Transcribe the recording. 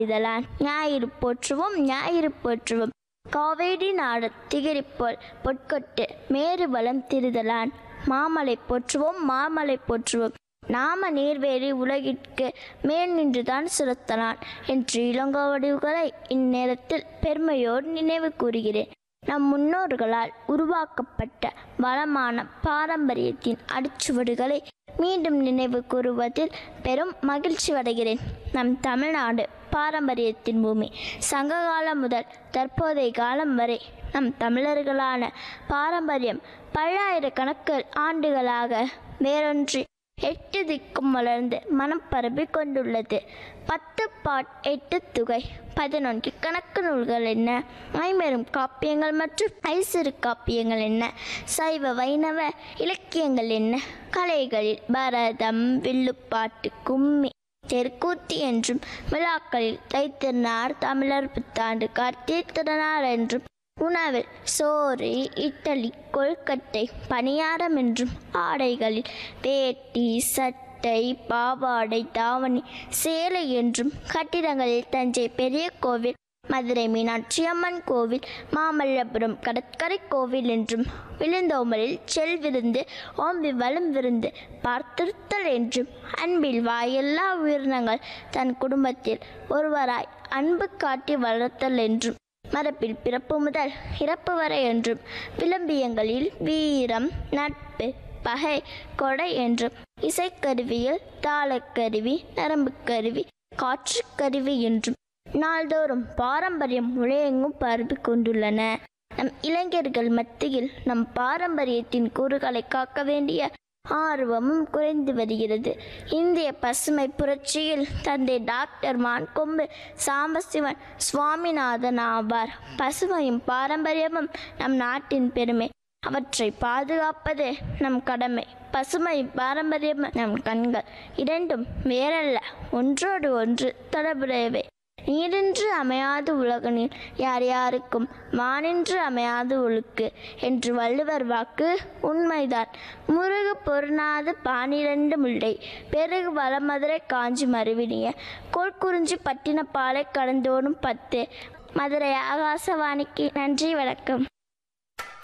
இதழான் ஞாயிறு போற்றுவோம் ஞாயிறு போற்றுவோம் காவேரி நாடு திகரிப்போல் பொற்கொட்டு மேரு வளம் திருதலான் மாமலை போற்றுவோம் மாமலை போற்றுவோம் நாம நீர்வேலி உலகிற்கு மேல் நின்றுதான் சுரத்தலான் என்று இளங்கோவடிவுகளை இந்நேரத்தில் பெருமையோடு நினைவு கூறுகிறேன் நம் முன்னோர்களால் உருவாக்கப்பட்ட வளமான பாரம்பரியத்தின் அடிச்சுவடுகளை மீண்டும் நினைவு கூறுவதில் பெரும் மகிழ்ச்சி அடைகிறேன் நம் தமிழ்நாடு பாரம்பரியத்தின் பூமி சங்ககாலம் முதல் தற்போதைய காலம் வரை நம் தமிழர்களான பாரம்பரியம் பல்லாயிரக்கணக்கு ஆண்டுகளாக வேறொன்றி எட்டு திக்கும் வளர்ந்து மனம் பரப்பி கொண்டுள்ளது பத்து பாட் எட்டு தொகை பதினொன்று கணக்கு நூல்கள் என்ன ஐம்பெரும் காப்பியங்கள் மற்றும் ஐசிறு காப்பியங்கள் என்ன சைவ வைணவ இலக்கியங்கள் என்ன கலைகளில் பரதம் வில்லுப்பாட்டு கும்மி தெருக்கூத்து என்றும் விழாக்களில் தைத்திருநார் தமிழர் புத்தாண்டு கார்த்திகை திருநாள் என்றும் உணவில் சோறு இட்டலி கொழுக்கட்டை பணியாரம் என்றும் ஆடைகளில் வேட்டி சட்டை பாவாடை தாவணி சேலை என்றும் கட்டிடங்களில் தஞ்சை பெரிய கோவில் மதுரை மீனாட்சி அம்மன் கோவில் மாமல்லபுரம் கடற்கரை கோவில் என்றும் விழுந்தோமலில் செல் விருந்து ஓம்பி வலம் விருந்து பார்த்திருத்தல் என்றும் அன்பில் வாயெல்லா உயிரினங்கள் தன் குடும்பத்தில் ஒருவராய் அன்பு காட்டி வளர்த்தல் என்றும் மரபில் பிறப்பு முதல் இறப்பு வரை என்றும் விளம்பியங்களில் வீரம் நட்பு பகை கொடை என்றும் இசைக்கருவியில் தாளக்கருவி நரம்புக் கருவி காற்றுக் கருவி என்றும் நாள்தோறும் பாரம்பரியம் உலகெங்கும் பரப்பி கொண்டுள்ளன நம் இளைஞர்கள் மத்தியில் நம் பாரம்பரியத்தின் கூறுகளை காக்க வேண்டிய ஆர்வமும் குறைந்து வருகிறது இந்திய பசுமை புரட்சியில் தந்தை டாக்டர் மான்கொம்பு சாம்பசிவன் சுவாமிநாதன் ஆவார் பசுமையும் பாரம்பரியமும் நம் நாட்டின் பெருமை அவற்றை பாதுகாப்பது நம் கடமை பசுமை பாரம்பரியம் நம் கண்கள் இரண்டும் வேறல்ல ஒன்றோடு ஒன்று தொடர்புடையவை நீரின்று அமையாது உலகனில் யார் யாருக்கும் வானின்று அமையாது ஒழுக்கு என்று வள்ளுவர் வாக்கு உண்மைதான் முருகு பொருநாது பானிரண்டு முல்லை பெருகு வளமதுரை காஞ்சி மறுவினிய கோல்குறிஞ்சி பட்டினப்பாலை கடந்தோடும் பத்து மதுரை ஆகாசவாணிக்கு நன்றி வணக்கம்